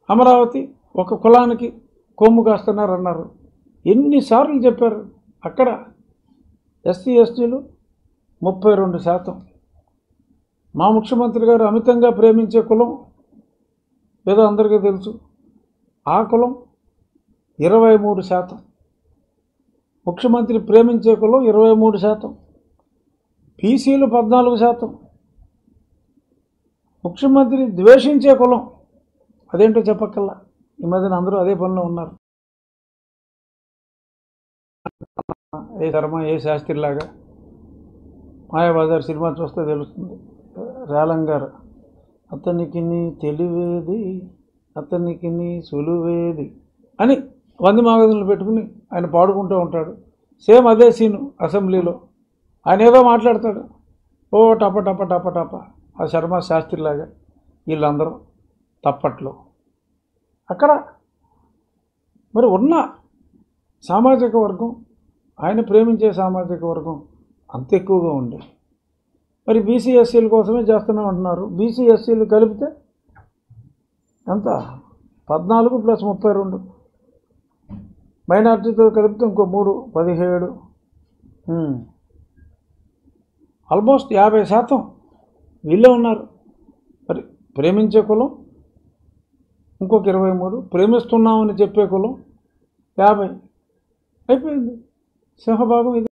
అమరావతి ఒక కులానికి కొమ్ము కాస్తున్నారు అన్నారు ఎన్నిసార్లు చెప్పారు అక్కడ ఎస్సీ ఎస్టీలు ముప్పై రెండు శాతం మా ముఖ్యమంత్రి గారు అమితంగా ప్రేమించే కులం ఏదో అందరికీ తెలుసు ఆ కులం ఇరవై మూడు శాతం ముఖ్యమంత్రి ప్రేమించే కులం ఇరవై మూడు శాతం బీసీలు పద్నాలుగు శాతం ముఖ్యమంత్రి ద్వేషించే కులం అదేంటో చెప్పక్కల్లా ఈ మధ్యన అందరూ అదే పనిలో ఉన్నారు ఏ శర్మ ఏ శాస్త్రిలాగా మాయాబజార్ సినిమా చూస్తే తెలుస్తుంది రేలం గారు అతనికి నీ తెలివేది అతనికి నీ సులువేది అని వంది మాగదులు పెట్టుకుని ఆయన పాడుకుంటూ ఉంటాడు సేమ్ అదే సీను అసెంబ్లీలో ఆయన ఏదో మాట్లాడతాడు ఓ టప టప టప టప ఆ శర్మ శాస్త్రిలాగా వీళ్ళందరూ తప్పట్లో అక్కడ మరి ఉన్న సామాజిక వర్గం ఆయన ప్రేమించే సామాజిక వర్గం అంత ఎక్కువగా ఉంది మరి బీసీ ఎస్సీల కోసమే చేస్తున్నాం అంటున్నారు బీసీ ఎస్సీలు కలిపితే ఎంత పద్నాలుగు ప్లస్ ముప్పై రెండు మైనార్టీతో కలిపితే ఇంకో మూడు పదిహేడు ఉమ్. ఆల్మోస్ట్ యాభై శాతం వీళ్ళే ఉన్నారు మరి ప్రేమించే కులం ఇంకొక ఇరవై మూడు ప్రేమిస్తున్నామని చెప్పే కులం యాభై అయిపోయింది సింహభాగం ఇది